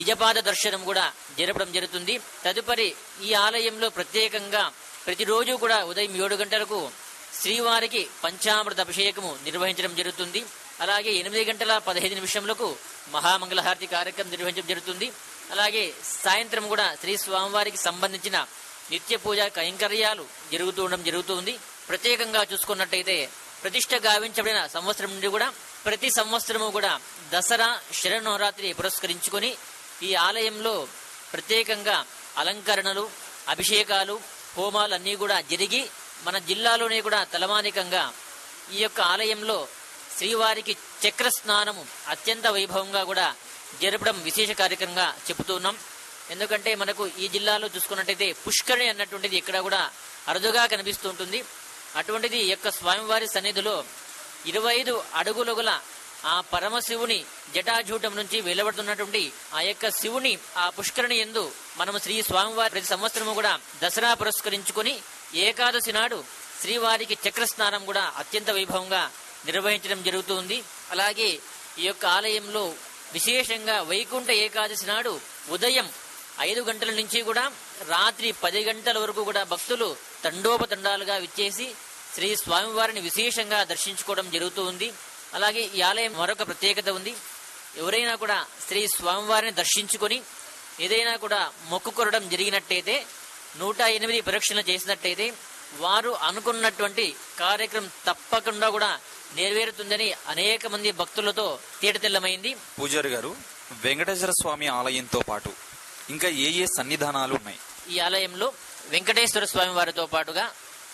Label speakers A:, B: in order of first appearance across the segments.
A: నిజపాద దర్శనం కూడా జరపడం జరుగుతుంది తదుపరి ఈ ఆలయంలో ప్రత్యేకంగా ప్రతిరోజు కూడా ఉదయం ఏడు గంటలకు శ్రీవారికి పంచామృత అభిషేకము నిర్వహించడం జరుగుతుంది అలాగే ఎనిమిది గంటల పదహైదు నిమిషములకు మహామంగళహారతి కార్యక్రమం నిర్వహించడం జరుగుతుంది అలాగే సాయంత్రం కూడా శ్రీ స్వామివారికి సంబంధించిన నిత్య పూజ కైంకర్యాలు జరుగుతూ ఉండడం జరుగుతుంది ప్రత్యేకంగా చూసుకున్నట్టయితే ప్రతిష్ట గావించబడిన సంవత్సరం నుండి కూడా ప్రతి సంవత్సరము కూడా దసరా శరన్నవరాత్రి పురస్కరించుకొని ఈ ఆలయంలో ప్రత్యేకంగా అలంకరణలు అభిషేకాలు హోమాలు అన్నీ కూడా జరిగి మన జిల్లాలోనే కూడా తలమానికంగా ఈ యొక్క ఆలయంలో శ్రీవారికి చక్ర స్నానము అత్యంత వైభవంగా కూడా జరపడం విశేష కార్యక్రమంగా చెబుతున్నాం ఎందుకంటే మనకు ఈ జిల్లాలో చూసుకున్నట్టయితే పుష్కరిణి అన్నటువంటిది ఇక్కడ కూడా అరుదుగా కనిపిస్తూ ఉంటుంది అటువంటిది ఈ యొక్క స్వామివారి సన్నిధిలో ఇరవై ఐదు అడుగులుగుల ఆ పరమశివుని జటాజూటం నుంచి వెలువడుతున్నటువంటి ఆ యొక్క శివుని ఆ పుష్కరిణి ఎందు మనము శ్రీ స్వామివారి ప్రతి సంవత్సరము కూడా దసరా పురస్కరించుకొని ఏకాదశి నాడు శ్రీవారికి చక్ర స్నానం కూడా అత్యంత వైభవంగా నిర్వహించడం జరుగుతుంది అలాగే ఈ యొక్క ఆలయంలో విశేషంగా వైకుంఠ ఏకాదశి నాడు ఉదయం ఐదు గంటల నుంచి కూడా రాత్రి పది గంటల వరకు కూడా భక్తులు తండోపతండాలుగా విచ్చేసి శ్రీ స్వామివారిని విశేషంగా దర్శించుకోవడం జరుగుతూ ఉంది అలాగే ఈ ఆలయం మరొక ప్రత్యేకత ఉంది ఎవరైనా కూడా శ్రీ స్వామివారిని దర్శించుకొని ఏదైనా కూడా మొక్కుకొరడం జరిగినట్టయితే నూట ఎనిమిది పరీక్షలు చేసినట్టయితే వారు అనుకున్నటువంటి కార్యక్రమం తప్పకుండా కూడా నెరవేరుతుందని అనేక మంది భక్తులతో తేటతెల్లమైంది
B: పూజారి గారు వెంకటేశ్వర స్వామి ఆలయంతో పాటు ఇంకా ఏ ఏ సన్నిధానాలు ఉన్నాయి
A: ఈ ఆలయంలో వెంకటేశ్వర స్వామి వారితో పాటుగా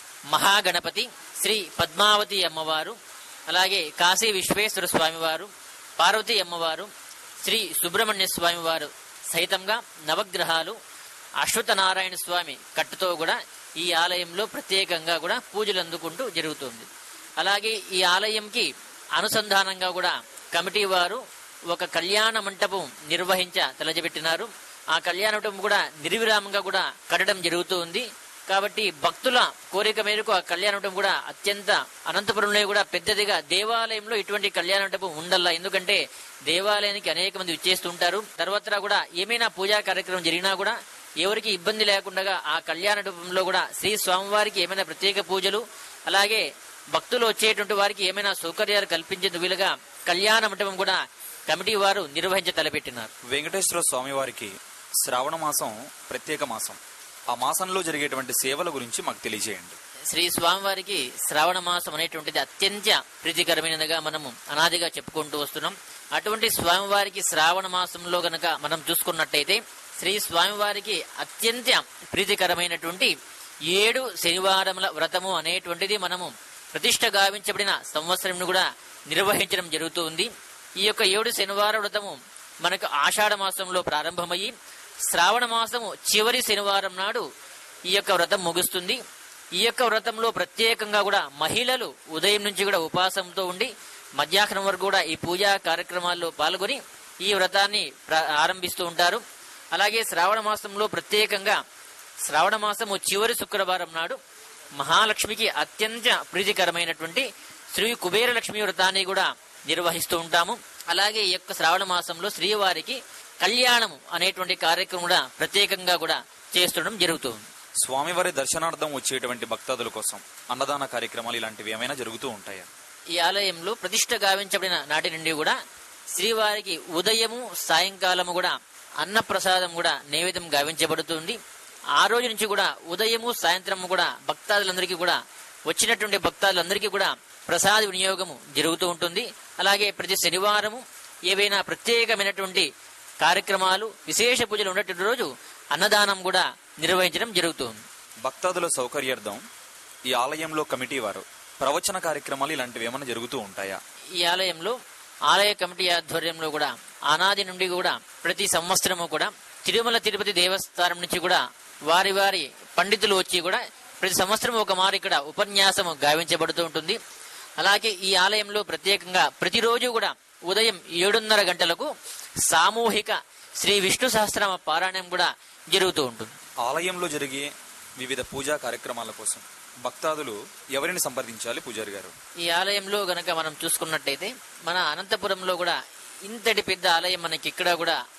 A: మహాగణపతి శ్రీ పద్మావతి అమ్మవారు అలాగే కాశీ విశ్వేశ్వర స్వామి వారు పార్వతీ అమ్మవారు శ్రీ సుబ్రహ్మణ్య స్వామి వారు సహితంగా నవగ్రహాలు అశ్వత్థనారాయణ స్వామి కట్టుతో కూడా ఈ ఆలయంలో ప్రత్యేకంగా కూడా పూజలు అందుకుంటూ జరుగుతుంది అలాగే ఈ ఆలయంకి అనుసంధానంగా కూడా కమిటీ వారు ఒక కళ్యాణ మంటపం నిర్వహించ తలజబెట్టినారు ఆ కళ్యాణ మంటపం కూడా నిర్విరామంగా కూడా కట్టడం జరుగుతూ ఉంది కాబట్టి భక్తుల కోరిక మేరకు ఆ కళ్యాణ మంటపం కూడా అత్యంత అనంతపురంలో కూడా పెద్దదిగా దేవాలయంలో ఇటువంటి కళ్యాణ మంటపం ఉండల్లా ఎందుకంటే దేవాలయానికి అనేక మంది విచ్చేస్తుంటారు తర్వాత కూడా ఏమైనా పూజా కార్యక్రమం జరిగినా కూడా ఎవరికి ఇబ్బంది లేకుండా ఆ కళ్యాణ మంటపంలో కూడా శ్రీ స్వామివారికి ఏమైనా ప్రత్యేక పూజలు అలాగే భక్తులు వచ్చేటువంటి వారికి ఏమైనా సౌకర్యాలు కల్పించేందుకు వీలుగా కళ్యాణ మంటపం కూడా కమిటీ వారు నిర్వహించ తలపెట్టినారు
B: వెంకటేశ్వర స్వామి వారికి శ్రావణ మాసం ప్రత్యేక మాసం ఆ మాసంలో జరిగేటువంటి సేవల గురించి మాకు తెలియజేయండి
A: శ్రీ స్వామివారికి శ్రావణ మాసం అనేటువంటిది అత్యంత ప్రీతికరమైనదిగా మనము అనాదిగా చెప్పుకుంటూ వస్తున్నాం అటువంటి స్వామివారికి శ్రావణ మాసంలో గనక మనం చూసుకున్నట్టయితే శ్రీ స్వామివారికి అత్యంత ప్రీతికరమైనటువంటి ఏడు శనివారముల వ్రతము అనేటువంటిది మనము ప్రతిష్ట గావించబడిన సంవత్సరం కూడా నిర్వహించడం జరుగుతూ ఉంది ఈ యొక్క ఏడు శనివార వ్రతము మనకు ఆషాఢ మాసంలో ప్రారంభమయ్యి శ్రావణ మాసము చివరి శనివారం నాడు ఈ యొక్క వ్రతం ముగుస్తుంది ఈ యొక్క వ్రతంలో ప్రత్యేకంగా కూడా మహిళలు ఉదయం నుంచి కూడా ఉపాసంతో ఉండి మధ్యాహ్నం వరకు కూడా ఈ పూజా కార్యక్రమాల్లో పాల్గొని ఈ వ్రతాన్ని ప్ర- ఆరంభిస్తూ ఉంటారు అలాగే శ్రావణ మాసంలో ప్రత్యేకంగా శ్రావణ మాసము చివరి శుక్రవారం నాడు మహాలక్ష్మికి అత్యంత ప్రీతికరమైనటువంటి శ్రీ కుబేర లక్ష్మి వ్రతాన్ని కూడా నిర్వహిస్తూ ఉంటాము అలాగే ఈ యొక్క శ్రావణ మాసంలో శ్రీవారికి కళ్యాణము అనేటువంటి కార్యక్రమం కూడా ప్రత్యేకంగా కూడా చేస్తుండడం జరుగుతుంది
B: స్వామివారి దర్శనార్థం వచ్చేటువంటి భక్తాదుల కోసం అన్నదాన కార్యక్రమాలు ఇలాంటివి ఏమైనా జరుగుతూ ఉంటాయా
A: ఈ ఆలయంలో ప్రతిష్ట గావించబడిన నాటి నుండి కూడా శ్రీవారికి ఉదయము సాయంకాలము కూడా అన్నప్రసాదం కూడా నైవేద్యం గావించబడుతుంది ఆ రోజు నుంచి కూడా ఉదయము సాయంత్రము కూడా భక్తాదులందరికీ కూడా వచ్చినటువంటి భక్తాదులందరికీ కూడా ప్రసాద వినియోగము జరుగుతూ ఉంటుంది అలాగే ప్రతి శనివారము ఏవైనా ప్రత్యేకమైనటువంటి కార్యక్రమాలు విశేష పూజలు ఉన్నటువంటి రోజు అన్నదానం కూడా నిర్వహించడం జరుగుతుంది
B: భక్తాదుల సౌకర్యార్థం ఈ ఆలయంలో కమిటీ వారు ప్రవచన కార్యక్రమాలు ఇలాంటివి ఏమైనా జరుగుతూ ఉంటాయా
A: ఈ ఆలయంలో ఆలయ కమిటీ ఆధ్వర్యంలో కూడా అనాది నుండి కూడా ప్రతి సంవత్సరము కూడా తిరుమల తిరుపతి దేవస్థానం నుంచి కూడా వారి వారి పండితులు వచ్చి కూడా ప్రతి సంవత్సరం ఒక మారు ఇక్కడ ఉపన్యాసము గావించబడుతూ ఉంటుంది అలాగే ఈ ఆలయంలో ప్రత్యేకంగా ప్రతిరోజు కూడా ఉదయం ఏడున్నర గంటలకు సామూహిక శ్రీ విష్ణు సహస్రనామ పారాయణం కూడా జరుగుతూ ఉంటుంది
B: ఆలయంలో జరిగే వివిధ పూజా కార్యక్రమాల కోసం భక్తాదులు ఎవరిని సంప్రదించాలి పూజారి గారు
A: ఈ ఆలయంలో గనక మనం చూసుకున్నట్టయితే మన అనంతపురంలో కూడా ఇంతటి పెద్ద ఆలయం మనకి ఇక్కడ కూడా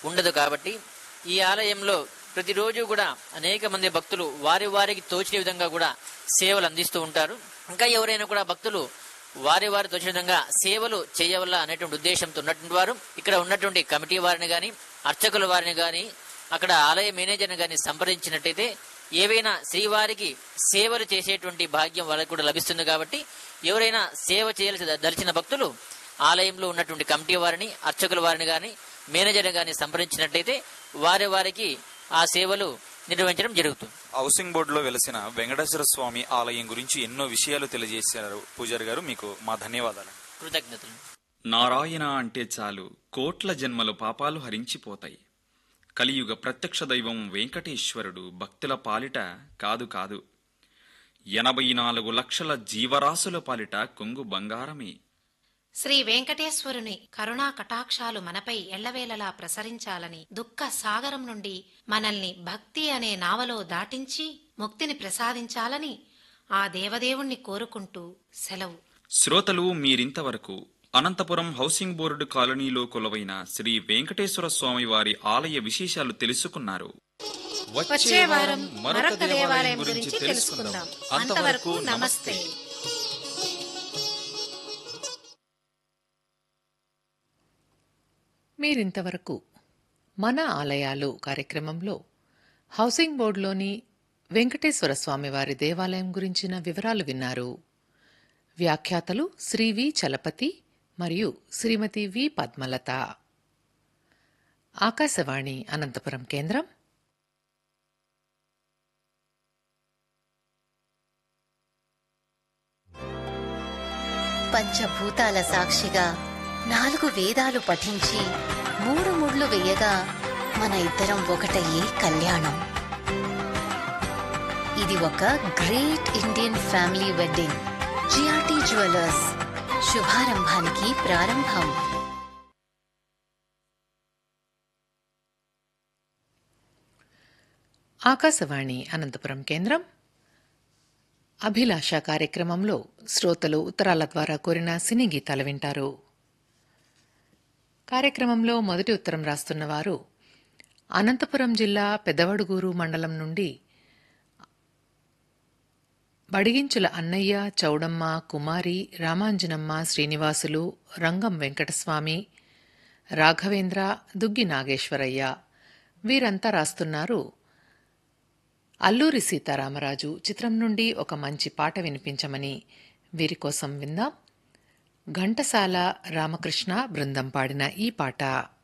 A: ఉండదు కాబట్టి ఈ ఆలయంలో ప్రతిరోజు కూడా అనేక మంది భక్తులు వారి వారికి తోచిన విధంగా కూడా సేవలు అందిస్తూ ఉంటారు ఇంకా ఎవరైనా కూడా భక్తులు వారి వారి తోచిన విధంగా సేవలు చేయవల్ల అనేటువంటి ఉద్దేశంతో ఉన్నటువంటి వారు ఇక్కడ ఉన్నటువంటి కమిటీ వారిని గాని అర్చకుల వారిని గాని అక్కడ ఆలయ మేనేజర్ని గాని సంప్రదించినట్టయితే ఏవైనా శ్రీవారికి సేవలు చేసేటువంటి భాగ్యం వాళ్ళకి కూడా లభిస్తుంది కాబట్టి ఎవరైనా సేవ చేయాల్సి దలిచిన భక్తులు ఆలయంలో ఉన్నటువంటి కమిటీ వారిని అర్చకుల వారిని గాని మేనేజర్ని గాని సంప్రదించినట్టయితే వారి వారికి ఆ సేవలు నిర్వహించడం జరుగుతుంది
B: హౌసింగ్ బోర్డులో వెలసిన వెంకటేశ్వర స్వామి ఆలయం గురించి ఎన్నో విషయాలు తెలియజేశారు పూజారి గారు మీకు మా ధన్యవాదాలు
A: కృతజ్ఞతలు
C: నారాయణ అంటే చాలు కోట్ల జన్మల పాపాలు హరించిపోతాయి కలియుగ ప్రత్యక్ష దైవం వెంకటేశ్వరుడు భక్తుల పాలిట కాదు కాదు ఎనభై నాలుగు లక్షల జీవరాశుల పాలిట కొంగు బంగారమే
D: శ్రీ వెంకటేశ్వరుని కరుణా కటాక్షాలు మనపై ఎల్లవేళలా ప్రసరించాలని దుఃఖ సాగరం నుండి మనల్ని భక్తి అనే నావలో దాటించి ముక్తిని ప్రసాదించాలని ఆ దేవదేవుణ్ణి కోరుకుంటూ సెలవు
C: శ్రోతలు మీరింతవరకు అనంతపురం హౌసింగ్ బోర్డు కాలనీలో కొలవైన శ్రీ వెంకటేశ్వర స్వామి వారి ఆలయ విశేషాలు తెలుసుకున్నారు
D: వచ్చే వారం మరొక దేవాలయం గురించి తెలుసుకుందాం అంతవరకు నమస్తే
E: మీరింతవరకు మన ఆలయాలు కార్యక్రమంలో హౌసింగ్ బోర్డులోని వెంకటేశ్వర స్వామివారి దేవాలయం గురించిన వివరాలు విన్నారు వ్యాఖ్యాతలు శ్రీ వి చలపతి మరియు శ్రీమతి వి పద్మలత ఆకాశవాణి అనంతపురం కేంద్రం
F: పంచభూతాల సాక్షిగా నాలుగు వేదాలు పఠించి మూడు ముళ్ళు వేయగా మన ఇద్దరం ఒకటయ్యే కళ్యాణం ఇది ఒక great Indian family wedding GRT jewellers శుభారంభానికి ప్రారంభం
E: ఆకాశవాణి అనంతపురం కేంద్రం అభిలాష కార్యక్రమంలో శ్రోతలు ఉత్తరాల ద్వారా కోరిన సినీ గీతాలు వింటారు కార్యక్రమంలో మొదటి ఉత్తరం రాస్తున్న వారు అనంతపురం జిల్లా పెద్దవడుగూరు మండలం నుండి బడిగించుల అన్నయ్య చౌడమ్మ కుమారి రామాంజనమ్మ శ్రీనివాసులు రంగం వెంకటస్వామి రాఘవేంద్ర దుగ్గి నాగేశ్వరయ్య వీరంతా రాస్తున్నారు అల్లూరి సీతారామరాజు చిత్రం నుండి ఒక మంచి పాట వినిపించమని వీరి కోసం విందాం ఘంటసాల రామకృష్ణ బృందం పాడిన ఈ పాట